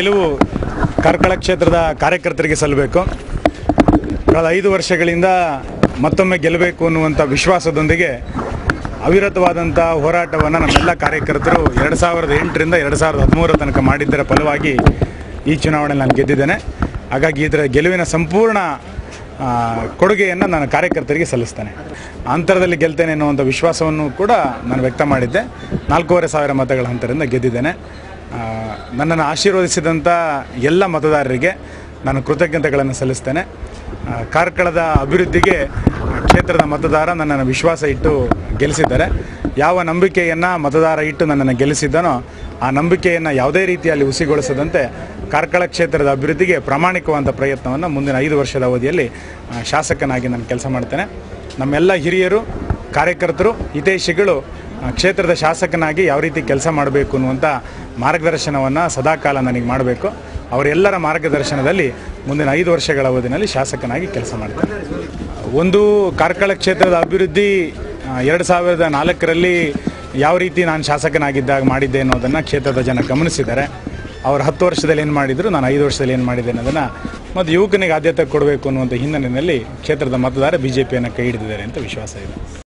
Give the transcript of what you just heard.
ಗೆಲುವು ಕಾರ್ಕಳ ಕ್ಷೇತ್ರದ ಕಾರ್ಯಕರ್ತರಿಗೆ ಸಲ್ಲಬೇಕು ಕಳೆದ ಐದು ವರ್ಷಗಳಿಂದ ಮತ್ತೊಮ್ಮೆ ಗೆಲ್ಲಬೇಕು ಅನ್ನುವಂಥ ವಿಶ್ವಾಸದೊಂದಿಗೆ ಅವಿರತವಾದಂಥ ಹೋರಾಟವನ್ನು ನಮ್ಮೆಲ್ಲ ಕಾರ್ಯಕರ್ತರು ಎರಡು ಸಾವಿರದ ಎಂಟರಿಂದ ಎರಡು ಸಾವಿರದ ಹದಿಮೂರರ ತನಕ ಮಾಡಿದ್ದರ ಫಲವಾಗಿ ಈ ಚುನಾವಣೆಯಲ್ಲಿ ನಾನು ಗೆದ್ದಿದ್ದೇನೆ ಹಾಗಾಗಿ ಇದರ ಗೆಲುವಿನ ಸಂಪೂರ್ಣ ಆ, ಕೊಡುಗೆಯನ್ನು ನಾನು ಕಾರ್ಯಕರ್ತರಿಗೆ ಸಲ್ಲಿಸ್ತೇನೆ ಅಂತರದಲ್ಲಿ ಗೆಲ್ತೇನೆ ಎನ್ನುವಂಥ ವಿಶ್ವಾಸವನ್ನು ಕೂಡ ನಾನು ವ್ಯಕ್ತ ಮಾಡಿದ್ದೆ ನಾಲ್ಕೂವರೆ ಸಾವಿರ ಮತಗಳ ಅಂತರದಿಂದ ಗೆದ್ದಿದ್ದೇನೆ ಆ, ನನ್ನನ್ನು ಆಶೀರ್ವದಿಸಿದಂಥ ಎಲ್ಲ ಮತದಾರರಿಗೆ ನಾನು ಕೃತಜ್ಞತೆಗಳನ್ನು ಸಲ್ಲಿಸ್ತೇನೆ ಆ, ಕಾರ್ಕಳದ ಅಭಿವೃದ್ಧಿಗೆ ಕ್ಷೇತ್ರದ ಮತದಾರ ನನ್ನನ್ನು ವಿಶ್ವಾಸ ಇಟ್ಟು ಗೆಲ್ಲಿಸಿದ್ದಾರೆ ಯಾವ ನಂಬಿಕೆಯನ್ನು ಮತದಾರ ಇಟ್ಟು ನನ್ನನ್ನು ಗೆಲ್ಲಿಸಿದ್ದನೋ ಆ ನಂಬಿಕೆಯನ್ನು ಯಾವುದೇ ರೀತಿಯಲ್ಲಿ ಹುಸಿಗೊಳಿಸದಂತೆ ಕಾರ್ಕಳ ಕ್ಷೇತ್ರದ ಅಭಿವೃದ್ಧಿಗೆ ಪ್ರಾಮಾಣಿಕವಾದ ಪ್ರಯತ್ನವನ್ನು ಮುಂದಿನ ಐದು ವರ್ಷದ ಅವಧಿಯಲ್ಲಿ ಆ, ಶಾಸಕನಾಗಿ ನಾನು ಕೆಲಸ ಮಾಡ್ತೇನೆ ನಮ್ಮೆಲ್ಲ ಹಿರಿಯರು ಕಾರ್ಯಕರ್ತರು ಹಿತೈಷಿಗಳು ಆ, ಕ್ಷೇತ್ರದ ಶಾಸಕನಾಗಿ ಯಾವ ರೀತಿ ಕೆಲಸ ಮಾಡಬೇಕು ಅನ್ನುವಂಥ ಮಾರ್ಗದರ್ಶನವನ್ನು ಸದಾಕಾಲ ನನಗೆ ಮಾಡಬೇಕು ಅವರೆಲ್ಲರ ಮಾರ್ಗದರ್ಶನದಲ್ಲಿ ಮುಂದಿನ ಐದು ವರ್ಷಗಳ ಅವಧಿನಲ್ಲಿ ಶಾಸಕನಾಗಿ ಕೆಲಸ ಮಾಡ್ತೇನೆ ಒಂದು ಕಾರ್ಕಳ ಕ್ಷೇತ್ರದ ಅಭಿವೃದ್ಧಿ ಆ, ಎರಡು ಸಾವಿರದ ನಾಲ್ಕರಲ್ಲಿ ಯಾವ ರೀತಿ ನಾನು ಶಾಸಕನಾಗಿದ್ದಾಗ ಮಾಡಿದ್ದೆ ಅನ್ನೋದನ್ನು ಕ್ಷೇತ್ರದ ಜನ ಗಮನಿಸಿದ್ದಾರೆ ಅವರು ಹತ್ತು ವರ್ಷದಲ್ಲಿ ಏನು ಮಾಡಿದ್ರು ನಾನು ಐದು ವರ್ಷದಲ್ಲಿ ಏನು ಮಾಡಿದ್ದೆ ಅನ್ನೋದನ್ನು ಮತ್ತು ಯುವಕನಿಗೆ ಆದ್ಯತೆ ಕೊಡಬೇಕು ಅನ್ನುವಂಥ ಹಿನ್ನೆಲೆಯಲ್ಲಿ ಕ್ಷೇತ್ರದ ಮತದಾರ ಬಿ ಜೆ ಪಿಯನ್ನು ಕೈ ಹಿಡಿದಿದ್ದಾರೆ ಅಂತ ವಿಶ್ವಾಸ ಇದೆ